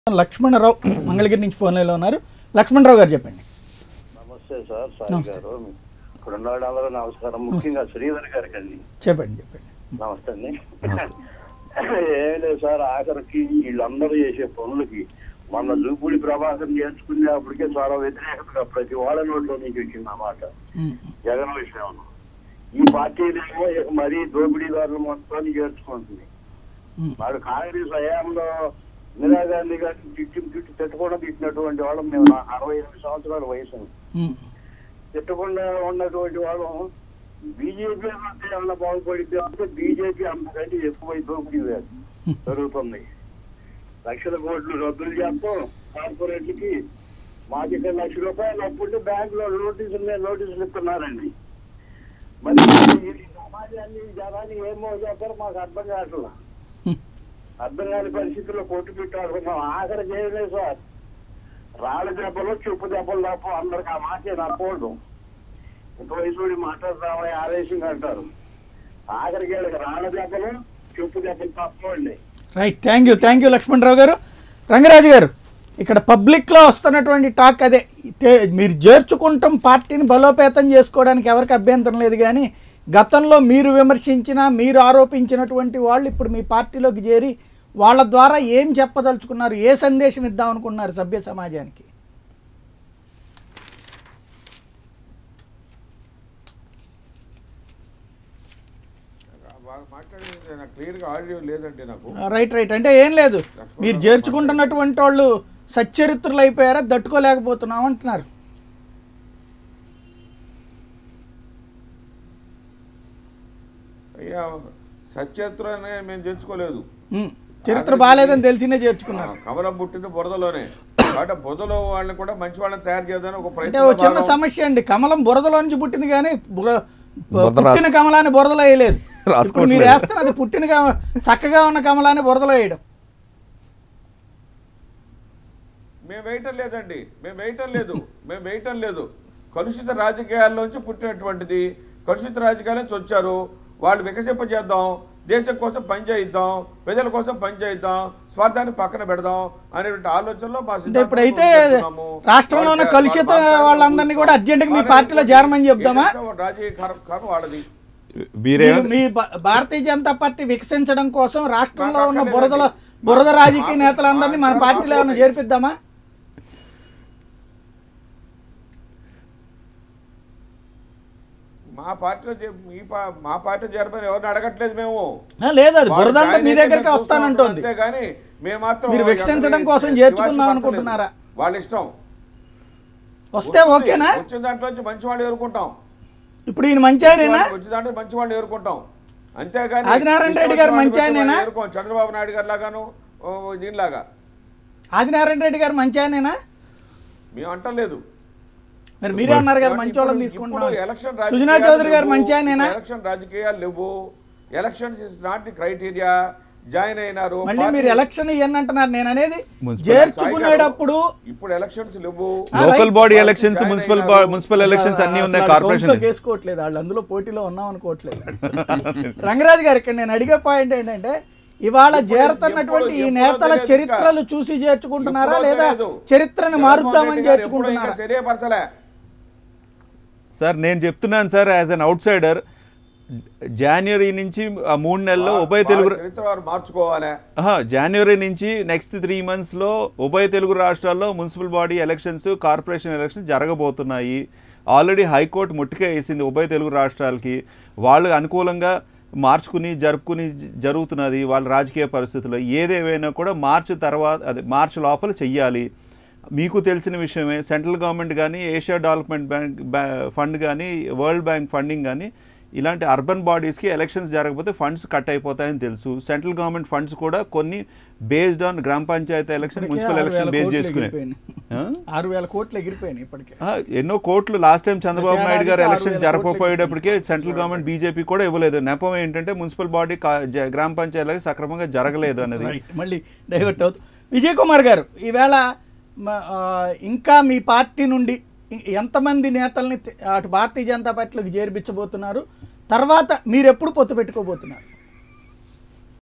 లక్ష్మణరావు మంగళగిరి నుంచి ఫోన్ లైన్లో ఉన్నారు లక్ష్మణరావు గారు చెప్పండి నమస్తే సార్ సాయి నమస్తే. గారు ఇప్పుడు ఉన్న వాళ్ళందరూ నమస్కారం ముఖ్యంగా శ్రీధర్ గారికి అండి చెప్పండి చెప్పండి నమస్తే అండి ఏం లేదు సార్ ఆఖరికి వీళ్ళందరూ చేసే పనులకి మన జూపూడి ప్రభాకర్ నేర్చుకునే అప్పటికే చాలా వ్యతిరేకతగా ప్రతి వాళ్ళ నోట్లో నుంచి వచ్చింది అన్నమాట ఉమ్, జగన్ విషయం ఈ పార్టీనేమో ఇక మరీ దోపిడీదారులు మొత్తాన్ని చేర్చుకుంటుంది ఉమ్, వాడు కాంగ్రెస్ హయాంలో ఇందిరా గాంధీ గారిని తిట్టి తిట్టి తిట్టకుండా తిట్టినటువంటి వాళ్ళం మేము నాకు అరవై ఎనిమిది సంవత్సరాల వయసు ఉంది. ఉమ్, తిట్టకుండా ఉన్నటువంటి వాళ్ళం బీజేపీ అంటే ఏమన్నా బాగుపడింది అంటే బీజేపీ అంతకంటే ఎక్కువ దోపిడీ జరుగుతుంది లక్షల కోట్లు రద్దులు చేస్తాం కార్పొరేట్లకి మాకు ఇక్కడ లక్ష రూపాయలు అప్పుంటే బ్యాంక్ లో నోటీసులు మీద నోటీసులు ఇస్తున్నారండి మరి ఈ సమాజాన్ని జనాన్ని ఏమో చేస్తారో మాకు అర్థం కావట్లేదు ఉమ్, అర్థం కాని పరిస్థితుల్లో కొట్టు పెట్టాడుకున్నాం ఆఖరి చేయలేదు సార్ రాళ్ళ దెబ్బలు చెప్పు దెబ్బలు తప్ప అందరికి ఆ మాటే నప్పకూడదు ఇంత వయసు మాట్లాడతామని ఆదేశంగా అంటారు ఆఖరికి వీళ్ళకి రాళ్ళ దెబ్బలు చెప్పు దెబ్బలు తప్పండి right thank you thank you Lakshmanarao garu Rangaraju గారు ఇక్కడ పబ్లిక్లో వస్తున్నటువంటి టాక్ అదే తే- మీరు చేర్చుకుంటాం పార్టీని బలోపేతం చేసుకోవడానికి ఎవరికి అభ్యంతరం లేదు కానీ గతంలో మీరు విమర్శించిన మీరు ఆరోపించినటువంటి వాళ్ళు ఇప్పుడు మీ పార్టీలోకి చేరి వాళ్ళ ద్వారా ఏం చెప్పదలుచుకున్నారు ఏ సందేశం ఇద్దాం అనుకున్నారు సభ్య సమాజానికి వాళ్ళు మాట్లాడేది నాకు క్లియర్గా ఆడియో లేదండి నాకు రైట్ రైట్ అంటే ఏం లేదు మీరు చేర్చుకుంటున్నటువంటి వాళ్ళు సచ్చరిత్రులు అయిపోయారా తట్టుకోలేకపోతున్నాం అంటున్నారు అయ్యా సత్యత్రాన్ని మేము చేర్చుకోలేదు ఉమ్, చరిత్ర బాగాలేదని తెలిసినే చేర్చుకున్నారు ఆ, కమలం పుట్టింది బురదలోనే కాబట్టి బురదలో వాళ్ళని కూడా మంచి వాళ్ళని తయారు చేద్దామని ఒక అంటే ప్రయత్నం ఓ చిన్న సమస్య అండి కమలం బురదలో నుంచి పుట్టింది కానీ బుర- పుట్టిన కమలాన్ని బురదలో వేయలేదు ఇప్పుడు మీరు వేస్తున్నది పుట్టిన కమ- చక్కగా ఉన్న కమలాన్ని బురదలో వేయడం మేము వేయటం లేదండి మేము వేయటం లేదు మేము వేయటం లేదు కలుషిత రాజకీయాల్లోంచి పుట్టినటువంటిది కలుషిత రాజకీయాల నుంచి వచ్చారు వాళ్ళు వికసింపజేద్దాం దేశం కోసం పనిచేయిద్దాం ప్రజల కోసం పనిచేయిద్దాం స్వార్థాన్ని పక్కన పెడదాం అనేటువంటి ఆలోచనలో మా అంటే సిద్ధాంతం ఇప్పుడైతే ముందుకెళ్తున్నాము. రాష్ట్రంలో ఉన్న వాళ్ళ- కలుషిత వాళ్ళ పార్టీలో వాళ్ళందరినీ కూడా అర్జెంటుగా మీ వాళ్ళ- పార్టీలో చేరమని చెప్దామా? ఏం చేస్తాం? రాజకీయ కర్మ- కర్మ వాళ్ళది మీరే మీరు మీ భా- భారతీయ జనతా పార్టీ వికసించడం కోసం రాష్ట్రంలో నాకు ఉన్న అక్కర్లేదండి. బురదల బురద మా- రాజకీయ మా- నేతలందరినీ మన మా- పార్టీలో ఏమైనా మా- చేర్పిద్దామా మా పార్టీలో చే- మీ పా- మా పార్టీలో చేరమని ఎవరిని అడగట్లేదు మేము ఆ, లేదు అది వాళ్ళు బురద అంతా జాయిన్ మీ అయితే దగ్గరికి మేము వస్తానంటోంది చూస్తాం అంతేగాని మేము మాత్రం మీరు వికసించడం ఎవరిని కోసం శివాజీ చేర్చుకుందాం పడతలేదు. అనుకుంటున్నారా? వాళ్ళ ఇష్టం వస్తే వస్తుంది. ఓకేనా వచ్చిన దాంట్లో నుంచి మంచి వాళ్ళు ఎదుర్కొంటాం ఇప్పుడు ఈయన మంచి ఆయనేనా వచ్చిన దాంట్లో మంచి వాళ్ళు ఎదుర్కొంటాం అంతేగాని ఆదినారాయణ ఇష్టం రెడ్డి గారు వచ్చిన మంచి వాళ్ళని ఆయనేనా? ఎదుర్కోం. చంద్రబాబు నాయుడు గారు లాగాను ఓ, దీనిలాగా ఆదినారాయణ రెడ్డి గారు మంచి ఆయనేనా మేము అంటలేదు మరి మీరే అన్నారు కదా ఇప్పుడు- మంచి వాళ్ళని ఇప్పుడు తీసుకుంటున్నాం ఎలక్షన్ సుజనా రాజకీయాలు చౌదరి గారు లేవు. మంచి ఆయనేనా ఎలక్షన్ రాజకీయాలు లేవు elections is not the criteria join అయినారు మళ్ళీ పార్టీ- మీరు ఎలక్షన్ ఇవన్నీ అంటున్నారు నేను అనేది మున్సిపల్ చేర్చుకునేటప్పుడు ఇప్పుడు ఎలక్షన్స్ లేవు ఆ, local right. Body elections join municipal అయినారు. మున్సిపల్ ఎలక్షన్స్ అన్ని ఉన్నాయి అసలు కార్పొరేషన్ కౌంట్లోకి వేసుకోవట్లేదు వాళ్ళు అందులో పోటీలో ఉన్నాం అనుకోవట్లేదు రంగరాజు గారు ఇక్కడ నేను అడిగే పాయింట్ ఏంటంటే ఇవాళ ఎప్పుడు- చేరుతున్నటువంటి ఈ ఎప్పుడు- నేతల ఎప్పుడో తెలియదు చరిత్రలు చూసి చేర్చుకుంటున్నారా ఎప్పుడో లేదా తెలియదు. చరిత్రను జగన్మోహన్ మారుద్దామని రెడ్డి గారు ఎప్పుడో ఇంకా చేర్చుకుంటున్నారా తెలియపరచలే సార్ నేను చెప్తున్నాను sir as an outsider జనవరి నుంచి ఆ మూడు నెలల్లో ఉభయ తెలుగు వాళ్ళ చరిత్ర వారు మార్చుకోవాలి ఆహా, జనవరి నుంచి నెక్స్ట్ త్రీ మంత్స్లో ఉభయ తెలుగు రాష్ట్రాల్లో municipal body elections corporation elections జరగబోతున్నాయి ఆల్రెడీ హైకోర్టు ముట్టికే వేసింది ఉభయ తెలుగు రాష్ట్రాలకి వాళ్ళు అనుకూలంగా మార్చుకుని జరుపుకుని జ- జరుగుతున్నది వాళ్ళ రాజకీయ పరిస్థితుల్లో ఏదేవైనా కూడా మార్చి తర్వాత అదే మార్చి లోపల చెయ్యాలి మీకు తెలిసిన విషయమే సెంట్రల్ గవర్నమెంట్ కానీ ఏషియా డెవలప్మెంట్ బ్యాంక్ బ్యా- ఫండ్ కానీ వరల్డ్ బ్యాంక్ ఫండింగ్ కానీ ఇలాంటి అర్బన్ బాడీస్కి ఎలక్షన్స్ జరగకపోతే ఫండ్స్ కట్ అయిపోతాయని తెలుసు సెంట్రల్ గవర్నమెంట్ ఫండ్స్ కూడా కొన్ని బేస్డ్ ఆన్ గ్రామ పంచాయతీ ఎలక్షన్ ఇప్పటికే మున్సిపల్ ఆరు ఎలక్షన్ వేల బేస్ కోట్లు చేసుకునే ఎగిరిపోయినాయి. ఆ? ఆరు వేల కోట్లు ఎగిరిపోయినాయి ఇప్పటికే ఆ, ఎన్నో కోట్లు లాస్ట్ టైం చంద్రబాబు ప్రతి నాయుడు గారు ఏడాదికి ఎలక్షన్ ఆరు వేల జరగకపోయేటప్పటికే సెంట్రల్ గవర్నమెంట్ బీజేపీ కూడా ఇవ్వలేదు నెపం ఏంటంటే మున్సిపల్ బాడీ కా- జ- గ్రామ పంచాయతీలకు సక్రమంగా జరగలేదు అనేది రైట్ మళ్ళీ డైవర్ట్ అవుతుంది విజయ్ కుమార్ గారు ఈవేళ మ- ఆ, ఇంకా మీ పార్టీ నుండి ఇ- ఎంతమంది నేతల్ని తె- అటు భారతీయ జనతా పార్టీలోకి చేర్పించబోతున్నారు తర్వాత మీరు ఎప్పుడు పొత్తు పెట్టుకోబోతున్నారు